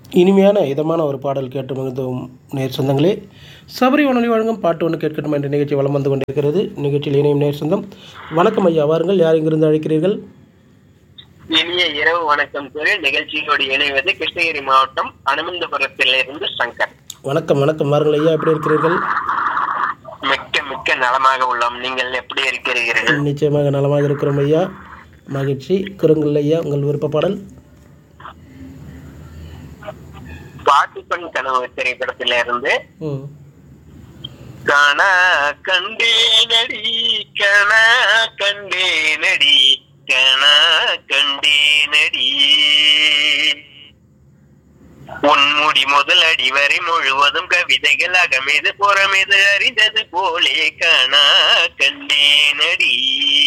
இனிமையான இதமான ஒரு பாடல் கேட்டு மகிழ்ந்தோம் நேர் சொந்தங்களே சபரி வானொலி வழங்கும் பாட்டு ஒன்று கேட்கட்டும் என்ற நிகழ்ச்சி வலம் வந்து கொண்டிருக்கிறது நிகழ்ச்சியில் இணையும் நேர் சொந்தம் வணக்கம் ஐயா வாருங்கள் யார் இங்கிருந்து அழைக்கிறீர்கள் இனிய இரவு வணக்கம் கூறி நிகழ்ச்சியோடு இணைவது கிருஷ்ணகிரி மாவட்டம் அனுமந்தபுரத்திலிருந்து சங்கர் வணக்கம் வணக்கம் வாருங்கள் ஐயா எப்படி இருக்கிறீர்கள் மிக்க மிக்க நலமாக உள்ளோம் நீங்கள் எப்படி இருக்கிறீர்கள் நிச்சயமாக நலமாக இருக்கிறோம் ஐயா மகிழ்ச்சி குறுங்கள் ஐயா உங்கள் விருப்ப பாடல் பாட்டுப்பன் கனவு திரைப்படத்திலிருந்து ம் கணா கண்டேனடி கணா கண்டேனடி கணா கண்டேனடி உன்முடி முதல் அடி வரை முழுவதும் கவிதைகள் அகமெது புறமெது அறிந்தது போலே கணா கண்டேனடி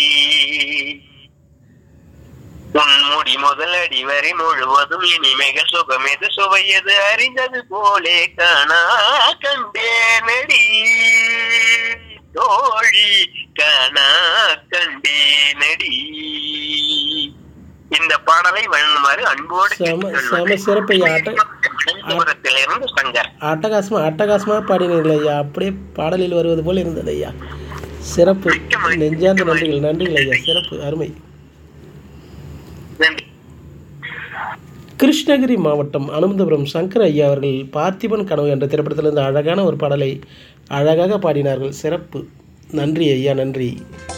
உன்முடி முதல் அடி வரை முழுவதும் இனிமைகள் சுகமெது சுவையது அறிந்தது போலே காணா கண்டேனடி தோழி காணா கண்டேனடி இந்த பாடலை வழங்குமாறு அன்போடு செம செம சிறப்பு ஐயா அட்ட கேட்டுக்கொள்வதிலிருந்து சங்கர் அட்டகாசமாக அட்டகாசமாக பாடினீர்கள் ஐயா அப்படியே பாடலில் வருவது போல் இருந்தது ஐயா சிறப்பு நெஞ்சார்ந்த நன்றிகள் நன்றிகள் ஐயா சிறப்பு அருமை நன்றி கிருஷ்ணகிரி மாவட்டம் அனுமந்தபுரம் சங்கர் ஐயா அவர்கள் பார்த்திபன் கனவு என்ற திரைப்படத்திலிருந்து அழகான ஒரு பாடலை அழகாக பாடினார்கள் சிறப்பு நன்றி ஐயா நன்றி